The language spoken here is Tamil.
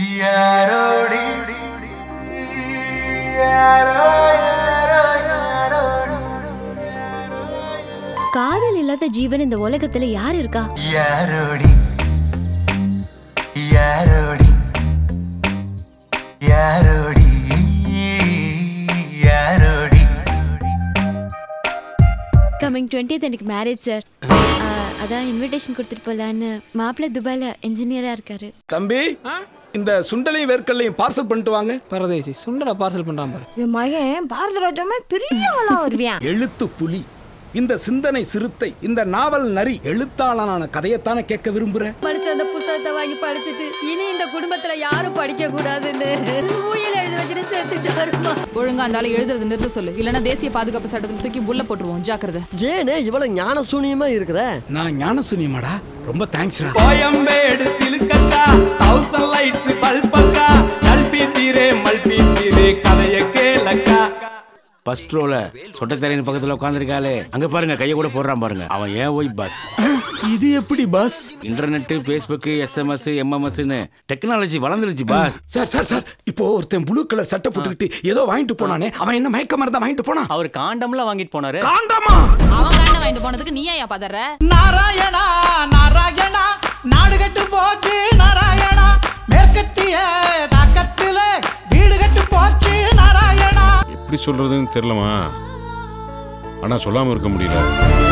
யாரோடி யாரோ யாரோ யாரோடி காதல் இல்லாத ஜீவன் இந்த உலகத்துல யார் இருக்கா யாரோடி யாரோடி யாரோடி யாரோடி கம்மிங் டுவெண்ட்டியத் எனக்கு மேரேஜ் சார் அதான் இன்விடேஷன் கொடுத்துட்டு போலான்னு மாப்பிள்ளை துபாயில இன்ஜினியரா இருக்காரு தம்பி இந்த சுண்டலையும் வேர்க்கல்லையும் பார்சல் பண்ணிட்டு வாங்க பரதேசி சுண்டலை பார்சல் பண்றான் பாரு என் மகன் பாரதராஜாமே பெரிய ஆளா வருவியான் எழுத்து புலி இந்த சிந்தனை சிறுத்தை இந்த நாவல் நரி எழுத்தாளனான கதையத்தானே கேட்க விரும்புறேன் படிச்ச அந்த புத்தகத்தை வாங்கி படிச்சுட்டு இனி இந்த குடும்பத்துல யாரும் படிக்க கூடாதுன்னு உயிர் எழுதி வச்சுட்டு செத்துட்டு வருமா ஒழுங்கா இருந்தாலும் எழுதுறது நிறுத்த சொல்லு இல்லனா தேசிய பாதுகாப்பு சட்டத்துல தூக்கி புள்ள போட்டுருவோம் ஜாக்கிரதை ஏனே இவ்வளவு ஞான சூனியமா இருக்கிற நான் ஞான சுனியமாடா ரொம்ப தேங்க்ஸ்டா கோயம்பேடு சிலுக்கக்கா தௌசண்ட் லைட்ஸ் பல்பக்கா கல்பி தீரே மல்பி தீரே கதைய கேளக்கா ஃபர்ஸ்ட் ரோல சொட்டத்தரையின் பக்கத்துல உட்காந்துருக்காளே அங்க பாருங்க கைய கூட போடுறான் பாருங்க அவன் ஏன் ஒய் பாஸ் இது எப்படி பாஸ் இன்டர்நெட் ஃபேஸ்புக் எஸ்எம்எஸ் எம்எம்எஸ்னு டெக்னாலஜி வளர்ந்துருச்சு பாஸ் சார் சார் சார் இப்போ ஒருத்தன் ப்ளூ கலர் சட்டை போட்டுக்கிட்டு ஏதோ வாங்கிட்டு போனானே அவன் என்ன மயக்க மருந்தா வாங்கிட்டு போனான் அவர் காண்டம்லாம் வாங்கிட்டு போனாரு காண்டாமா அவன் காண்ட வாங்கிட்டு போனதுக்கு நீ ஏன் பதற நாராயணா நாராயணா நாடு கட்டு போச்சு நாராயணா மேற்கத்திய தாக்கத்தில வீடு கட்டு போச்சு நாராயணா எப்படி சொல்றதுன்னு தெரியலமா ஆனா சொல்லாம இருக்க முடியல